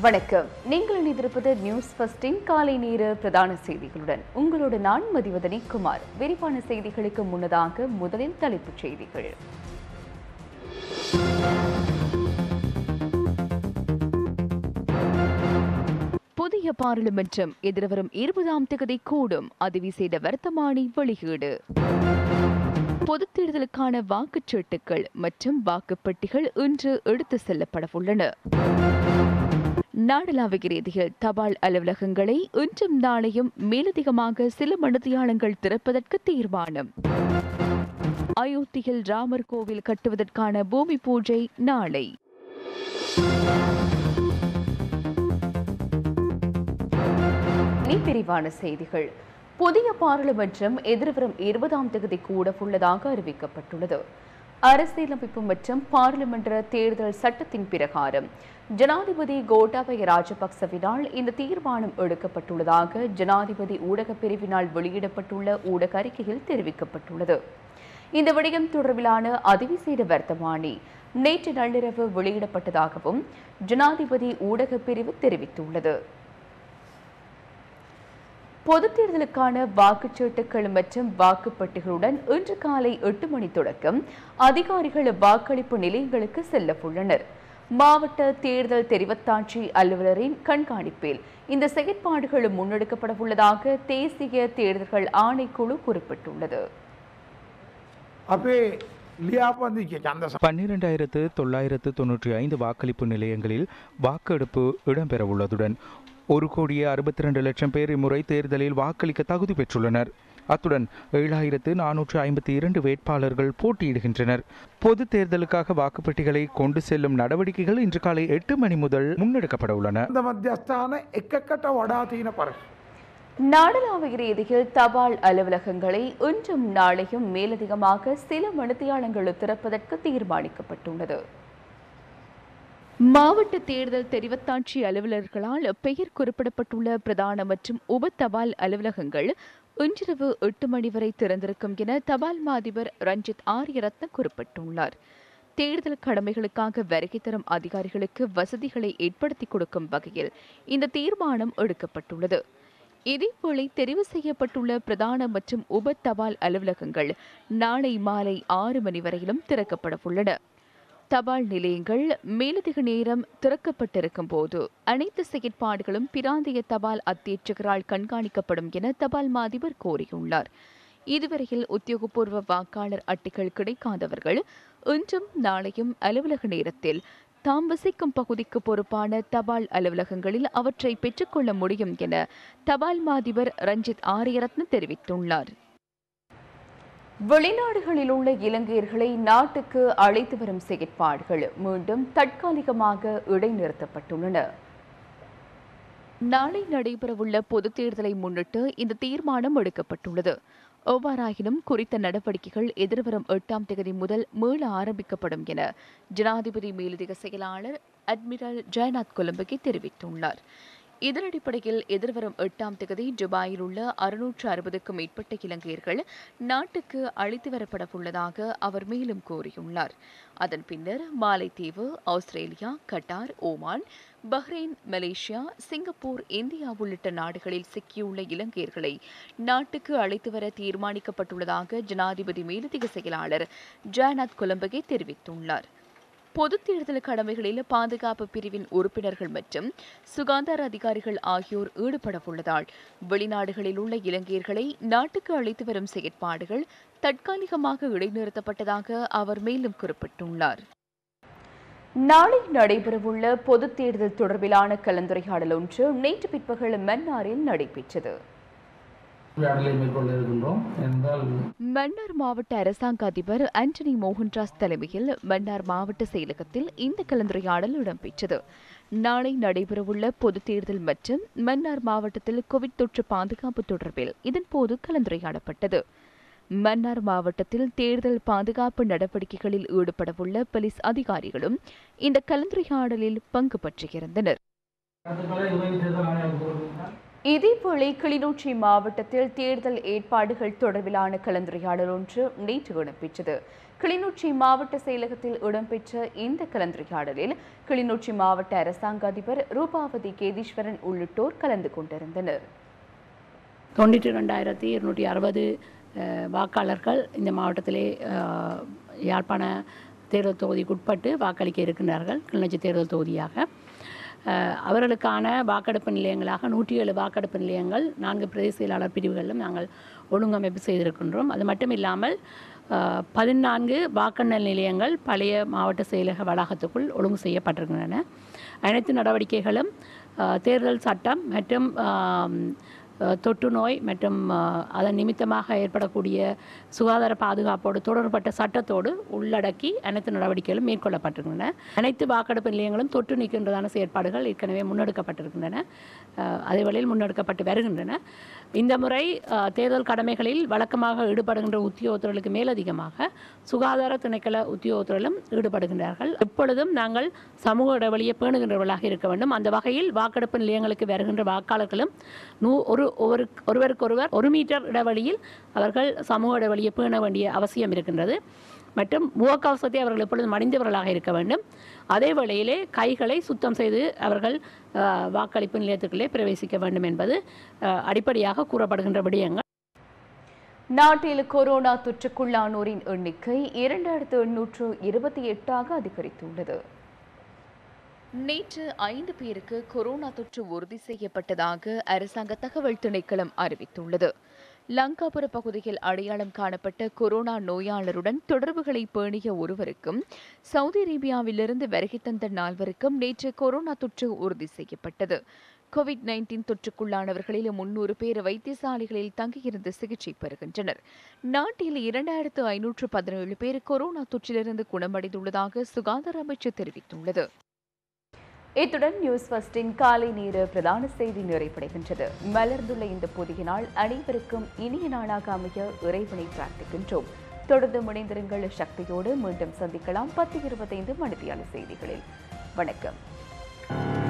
வணக்கம் நீங்கள் இணைந்திருப்பது நியூஸ் ஃபர்ஸ்டின் காலை நேர பிரதான செய்திகளுடன் உங்களோடு நான் மதிவதனி குமார் விரிவான செய்திகளுக்கு முன்னதாக முதலில் தலைப்புச் செய்திகள் புதிய பாராளுமன்றம் எதிர்வரும் இருபதாம் தேதி கூடும் அதிவிசேட வர்த்தமானி வெளியீடு பொதுத் தேர்தலுக்கான வாக்குச்சீட்டுகள் மற்றும் வாக்குப்பெட்டிகள் இன்று எடுத்து செல்லப்படவுள்ளன நாடளாவிய ரீதியில் தபால் அலுவலகங்களை இன்றும் நாளையும் மேலதிகமாக சில மணித்தியாலங்கள் திறப்பதற்கு தீர்மானம் அயோத்தியில் ராமர் கோவில் கட்டுவதற்கான பூமி பூஜை நாளை இனி விரிவான செய்திகள் புதிய பாராளுமன்றம் எதிர்வரும் இருபதாம் தேதி கூட உள்ளதாக அறிவிக்கப்பட்டுள்ளது அரசியலமைப்பு மற்றும் பாராளுமன்ற தேர்தல் சட்டத்தின் பிரகாரம் ஜனாதிபதி கோட்டாபய ராஜபக்சவினால் இந்த தீர்மானம் எடுக்கப்பட்டுள்ளதாக ஜனாதிபதி ஊடகப் பிரிவினால் வெளியிடப்பட்டுள்ள ஊடக அறிக்கையில் தெரிவிக்கப்பட்டுள்ளது இந்த விடயம் தொடர்பிலான அதிவிசேட வர்த்தமானி நேற்று நள்ளிரவு வெளியிடப்பட்டதாகவும் ஜனாதிபதி ஊடகப் பிரிவு தெரிவித்துள்ளது பொதுத் தேர்தலுக்கான வாக்குச்சீட்டுகள் மற்றும் வாக்குப்பட்டிகளுடன் இன்று காலை எட்டு மணி தொடக்கம் அதிகாரிகள் வாக்களிப்பு நிலையங்களுக்கு செல்ல உள்ளனர் மாவட்ட தேர்தல் தெரிவத்தாட்சி அலுவலரின் கண்காணிப்பில் இந்த செயற்பாடுகள் முன்னெடுக்கப்பட உள்ளதாக தேசிய தேர்தல்கள் ஆணைக்குழு குறிப்பிட்டுள்ளது අපේ ලියාපදික චන්ද பன்னிரெண்டாயிரத்து தொள்ளாயிரத்து தொன்னூற்றி ஐந்து வாக்களிப்பு நிலையங்களில் வாக்கெடுப்பு இடம்பெறவுள்ளதுடன் ஒரு கோடியே அறுபத்தி ரெண்டு லட்சம் பேர் இம்முறை தேர்தலில் வாக்களிக்க தகுதி பெற்றுள்ளனர் அத்துடன் ஏழாயிரத்து நானூற்று ஐம்பத்தி இரண்டு வேட்பாளர்கள் போட்டியிடுகின்றனர் பொது தேர்தலுக்காக வாக்குப்பெட்டிகளை கொண்டு செல்லும் நடவடிக்கைகள் இன்று காலை எட்டு மணி முதல் முன்னெடுக்கப்பட உள்ளன ද මධ්‍යස්ථාන එකකට වඩා තියෙන පරස්. நாடளாவிய ரீதியில் தபால் அலுவலகங்களை இன்றும் நாளையும் மேலதிகமாக சில மணித்தியாலங்கள் திறப்பதற்கு தீர்மானிக்கப்பட்டுள்ளது மாவட்ட தேர்தல் தெரிவத்தாட்சி அலுவலர்களால் பெயர் குறிப்பிடப்பட்டுள்ள பிரதான மற்றும் உப தபால் அலுவலகங்கள் இன்றிரவு எட்டு மணி வரை திறந்திருக்கும் என தபால் மாதிபர் ரஞ்சித் ஆரியரத்ன குறிப்பிட்டுள்ளார் தேர்தல் கடமைகளுக்காக வருகை தரும் அதிகாரிகளுக்கு வசதிகளை ஏற்படுத்தி கொடுக்கும் வகையில் இந்த தீர்மானம் எடுக்கப்பட்டுள்ளது இதேவேளை தெரிவு செய்யப்பட்டுள்ள பிரதான மற்றும் உப தபால் அலுவலகங்கள் நாளை மாலை ஆறு மணி வரையிலும் திறக்கப்பட உள்ளன தபால் நிலையங்கள் மேலதிக நேரம் திறக்கப்பட்டிருக்கும் போது அனைத்து செயற்பாடுகளும் பிராந்திய தபால் அத்தியட்சகரால் கண்காணிக்கப்படும் என தபால் மாதிபர் கோரியுள்ளார் இதுவரையில் உத்தியோகபூர்வ வாக்காளர் அட்டைகள் கிடைக்காதவர்கள் இன்றும் நாளையும் அலுவலக நேரத்தில் தாம் வசிக்கும் பகுதிக்கு பொறுப்பான தபால் அலுவலகங்களில் அவற்றை பெற்றுக்கொள்ள முடியும் என தபால் மாதிபர் ரஞ்சித் ஆரியரத்ன தெரிவித்துள்ளார் வெளிநாடுகளில் உள்ள இலங்கையர்களை நாட்டுக்கு அழைத்து வரும் செயற்பாடுகள் மீண்டும் தற்காலிகமாக இடைநிறுத்தப்பட்டுள்ளன நாளை நடைபெறவுள்ள பொதுத் தேர்தலை முன்னிட்டு இந்த தீர்மானம் எடுக்கப்பட்டுள்ளது எவ்வாறாயினும் குறித்த நடவடிக்கைகள் எதிர்வரும் எட்டாம் தேதி முதல் மீள ஆரம்பிக்கப்படும் என ஜனாதிபதி மேலதிக செயலாளர் அட்மிரல் ஜெயநாத் கொலம்பகி தெரிவித்துள்ளார் இதன் அடிப்படையில் எதிர்வரும் எட்டாம் தேதி துபாயில் உள்ள அறுநூற்று அறுபதுக்கும் மேற்பட்ட இலங்கையர்கள் நாட்டுக்கு அழைத்து வரப்பட உள்ளதாக அவர் மேலும் கூறியுள்ளார் அதன் பின்னர் மாலைத்தீவு Australia Qatar Oman Bahrain Malaysia Singapore India உள்ளிட்ட நாடுகளில் சிக்கியுள்ள இலங்கையர்களை நாட்டுக்கு அழைத்து வர தீர்மானிக்கப்பட்டுள்ளதாக ஜனாதிபதி மேலதிக செயலாளர் ஜானாத் கொலம்பகே தெரிவித்துள்ளார் பொதுத் தேர்தல் கடமைகளில் பாதுகாப்பு பிரிவின் உறுப்பினர்கள் மற்றும் சுகாதார அதிகாரிகள் ஆகியோர் ஈடுபட உள்ளதால் வெளிநாடுகளில் உள்ள இலங்கையர்களை நாட்டுக்கு அழைத்து வரும் செயற்பாடுகள் தற்காலிகமாக இடைநிறுத்தப்பட்டதாக அவர் மேலும் குறிப்பிட்டுள்ளார் நாளை நடைபெறவுள்ள பொதுத் தேர்தல் தொடர்பிலான கலந்துரையாடல் ஒன்று நேற்று பிற்பகல் மன்னாரில் நடைபெற்றது வேடலை மேற்கொள்ள இருக்கின்றோம் என்றால் மன்னார் மாவட்ட அரசாங்க அதிபர் ஆண்டனி மோகன்ராஸ் தலைமையில் மன்னார் மாவட்ட செயலகத்தில் இந்த கலந்துரையாடல் இடம்பெற்றது நாளை நடைபெறவுள்ள பொதுத் தேர்தல் மற்றும் மன்னார் மாவட்டத்தில் கோவிட் தொற்று பாதுகாப்பு தொடர்பில் இதன்போது கலந்துரையாடப்பட்டது மன்னார் மாவட்டத்தில் தேர்தல் பாதுகாப்பு நடவடிக்கைகளில் ஈடுபடவுள்ள போலீஸ் அதிகாரிகளும் இந்த கலந்துரையாடலில் பங்கு பற்றியிருந்தனர் கருத்துக்களை உதவி தேர்தல் ஆணையம் கூறுகின்றார் இதேவேளை கிளிநொச்சி மாவட்டத்தில் தேர்தல் ஏற்பாடுகள் தொடர்பிலான கலந்துரையாடல் ஒன்று நேற்று இடம்பெற்றது கிளிநொச்சி மாவட்ட செயலகத்தில் இடம்பெற்ற இந்த கலந்துரையாடலில் கிளிநொச்சி மாவட்ட அரசாங்க அதிபர் ரூபாவதி கேதீஸ்வரன் உள்ளிட்டோர் கலந்து கொண்டிருந்தனர் தொண்ணூற்றி ரெண்டாயிரத்தி இருநூற்றி அறுபது வாக்காளர்கள் இந்த மாவட்டத்திலே அஹ், யாழ்ப்பாண தேர்தல் தொகுதிக்குட்பட்டு வாக்களிக்க இருக்கின்றார்கள் கிளிநொச்சி தேர்தல் தொகுதியாக அஹ், அவர்களுக்கான வாக்கெடுப்பு நிலையங்களாக நூற்றி ஏழு வாக்கெடுப்பு நிலையங்கள் நான்கு பிரதேச செயலாளர் பிரிவுகளிலும் நாங்கள் ஒழுங்கமைப்பு செய்திருக்கின்றோம் அது மட்டும் இல்லாமல் அஹ், பதினான்கு வாக்கெண்ணல் நிலையங்கள் பழைய மாவட்ட செயலக வளாகத்துக்குள் ஒழுங்கு செய்யப்பட்டிருக்கின்றன அனைத்து நடவடிக்கைகளும் அஹ், தேர்தல் சட்டம் மற்றும் ஆம், அஹ், தொற்று நோய் மற்றும் அஹ், அதன் நிமித்தமாக ஏற்படக்கூடிய சுகாதார பாதுகாப்போடு தொடர்பட்ட சட்டத்தோடு உள்ளடக்கி அனைத்து நடவடிக்கைகளும் மேற்கொள்ளப்பட்டிருக்கின்றன அனைத்து வாக்கெடுப்பு நிலையங்களும் தொற்று நீக்கின்றதான செயற்பாடுகள் ஏற்கனவே முன்னெடுக்கப்பட்டிருக்கின்றன அஹ், அதே வழியில் முன்னெடுக்கப்பட்டு வருகின்றன இந்த முறை அஹ், தேர்தல் கடமைகளில் வழக்கமாக ஈடுபடுகின்ற உத்தியோகத்தர்களுக்கு மேலதிகமாக சுகாதார திணைக்கள உத்தியோகத்தர்களும் ஈடுபடுகின்றார்கள் எப்பொழுதும் நாங்கள் சமூக இடைவெளியை பேணுகின்றவர்களாக இருக்க வேண்டும் அந்த வகையில் வாக்கெடுப்பு நிலையங்களுக்கு வருகின்ற வாக்காளர்களும் நூ ஒரு ஒரு ஒருவருக்கொருவர் ஒரு மீட்டர் இடைவெளியில் அவர்கள் சமூக இடைவெளியை பேண வேண்டிய அவசியம் இருக்கின்றது மற்றும் முகக்கவசத்தை அவர்கள் எப்பொழுதும் அணிந்தவர்களாக இருக்க வேண்டும் அதே வேளையிலே கைகளை சுத்தம் செய்து அவர்கள் அஹ், வாக்களிப்பு நிலையத்துக்குள்ளே பிரவேசிக்க வேண்டும் என்பது அஹ், அடிப்படையாக கூறப்படுகின்ற விடயங்கள் நாட்டில் கொரோனா தொற்றுக்குள்ளானோரின் எண்ணிக்கை இரண்டாயிரத்து எண்ணூற்று இருபத்தி எட்டாக அதிகரித்துள்ளது நேற்று ஐந்து பேருக்கு கொரோனா தொற்று உறுதி செய்யப்பட்டதாக அரசாங்க தகவல் திணைக்களம் அறிவித்துள்ளது லங்காபுர பகுதியில் அடையாளம் காணப்பட்ட கொரோனா நோயாளருடன் தொடர்புகளை பேணிய ஒருவருக்கும் சவுதி அரேபியாவிலிருந்து வருகை தந்த நால்வருக்கும் நேற்று கொரோனா தொற்று உறுதி செய்யப்பட்டது கோவிட் நைன்டீன் தொற்றுக்குள்ளானவர்களில் முன்னூறு பேர் வைத்தியசாலைகளில் தங்கியிருந்து சிகிச்சை பெறுகின்றனர் நாட்டில் இரண்டாயிரத்து ஐநூற்று பதினேழு பேர் கொரோனா தொற்றிலிருந்து குணமடைந்துள்ளதாக சுகாதார அமைச்சு தெரிவித்துள்ளது இத்துடன் நியூஸ் ஃபர்ஸ்டின் காலை நேர பிரதான செய்தி நிறைவடைகின்றது மலர்ந்துள்ள இந்த புதிய நாள் அனைவருக்கும் இனிய நாளாக அமைய இறைவனை பிரார்த்திக்கின்றோம் தொடர்ந்து முனைந்திருங்கள் சக்தியோடு மீண்டும் சந்திக்கலாம் பத்து இருபத்தைந்து மணித்தியால செய்திகளில் வணக்கம்